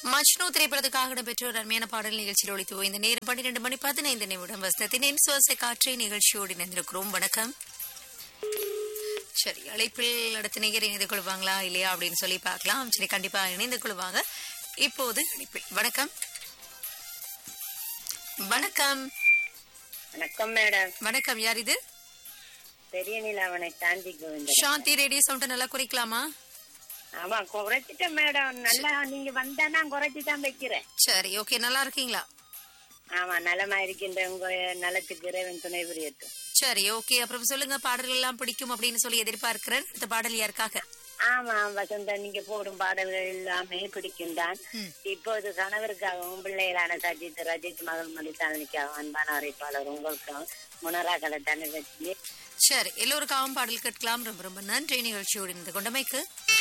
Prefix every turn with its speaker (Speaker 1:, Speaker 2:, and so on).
Speaker 1: மஜ்னு திரைப்படத்துக்காக இடம்பெற்ற ஒரு அருமையான பாடல் நிகழ்ச்சியில் ஒழித்து இந்த நேரம் பன்னிரண்டு மணி பதினைந்து நிமிடம் வசனத்தின் சுவாச காற்றை நிகழ்ச்சியோடு இணைந்திருக்கிறோம் வணக்கம் சரி அழைப்பில் அடுத்த நிகர் இணைந்து கொள்வாங்களா இல்லையா அப்படின்னு சொல்லி பார்க்கலாம் சரி கண்டிப்பா இணைந்து கொள்வாங்க இப்போது அழைப்பில் வணக்கம் வணக்கம்
Speaker 2: வணக்கம் மேடம்
Speaker 1: வணக்கம் யார் இது
Speaker 2: பெரிய நிலாவனை சாந்தி கோவிந்தன்
Speaker 1: சாந்தி ரேடியோ சவுண்ட் நல்லா குறைக்கலாமா
Speaker 2: ஆமா குறைச்சிட்டேன் மேடம் நல்லா நீங்க வந்தா நான் குறைச்சி தான் வைக்கிறேன்
Speaker 1: சரி ஓகே நல்லா இருக்கீங்களா
Speaker 2: ஆமா நலமா இருக்கின்ற உங்க நலத்துக்கு இறைவன் துணை புரியட்டும்
Speaker 1: சரி ஓகே அப்புறம் சொல்லுங்க பாடல்கள் எல்லாம் பிடிக்கும் அப்படின்னு சொல்லி எதிர்பார்க்கிறேன் இந்த பாடல் யாருக்காக
Speaker 2: ஆமா வசந்தா நீங்க போடும் பாடல்கள் எல்லாமே பிடிக்கும் தான்
Speaker 1: ம்.
Speaker 2: இப்போது கணவருக்காகவும் பிள்ளைகளான சஜித் ரஜித் மகள் மதித்தாளனுக்காகவும் அன்பான அறைப்பாளர் உங்களுக்காகவும் முனராகல தனி வச்சு
Speaker 1: சரி எல்லோருக்காகவும் பாடல் கேட்கலாம் ரொம்ப ரொம்ப நன்றி நிகழ்ச்சியோடு இணைந்து கொண்டமைக்கு